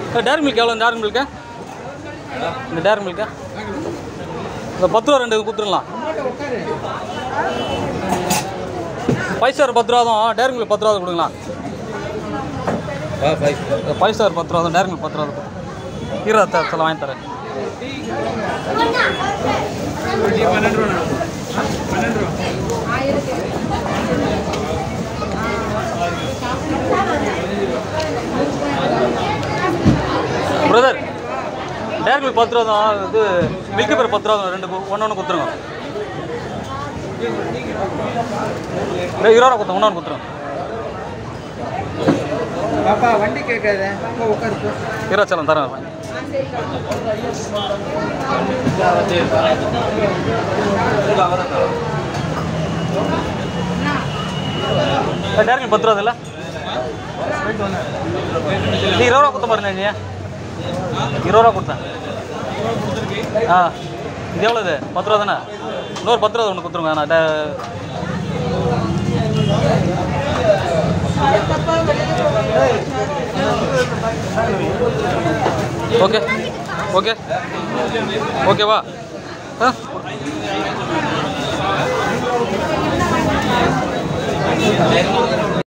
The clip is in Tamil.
டேரி மில்க் எவ்வளோ டேரி மில்க்கு இந்த டேரி மில்க்கு இந்த பத்து ரூபா ரெண்டு கொடுத்துருலாம் ஃபைவ் ஸ்டார் பத்து ரூபா தான் டேரி மில்க் பத்து ரூபா கொடுங்களா ஃபைவ் ஸ்டார் பத்து ரூபா தான் டேரி மில்க் பத்து ரூபா தான் இருபது தர சொல்ல வாங்கி தரேன் பிரதர் டேரி மில்க் பத்து ரூபா தான் இது மில்க் பேர் பத்து ரூபா தான் ரெண்டு ஒன்று ஒன்று கொடுத்துருங்க டேய், இருபது ரூபா கொடுத்துருங்க ஒன்று ஒன்று கொடுத்துருங்க பாப்பா வண்டி கேட்காத அங்கே உட்காரு போ இருபது சலம் தரேன் வாங்கி. ஏய், டேரி மில்க் பத்து ரூபா இல்லை நீ இருபது ரூபா கொடுத்த பாருங்க நீ இருபது ரூபா கொடுத்தேன் ஆ இது எவ்வளோ இது பத்து ரூபா தானே இன்னொரு பத்து ரூபா ஒன்று கொடுத்துருங்க நான் டே- ஓகே ஓகே ஓகேவா ஆ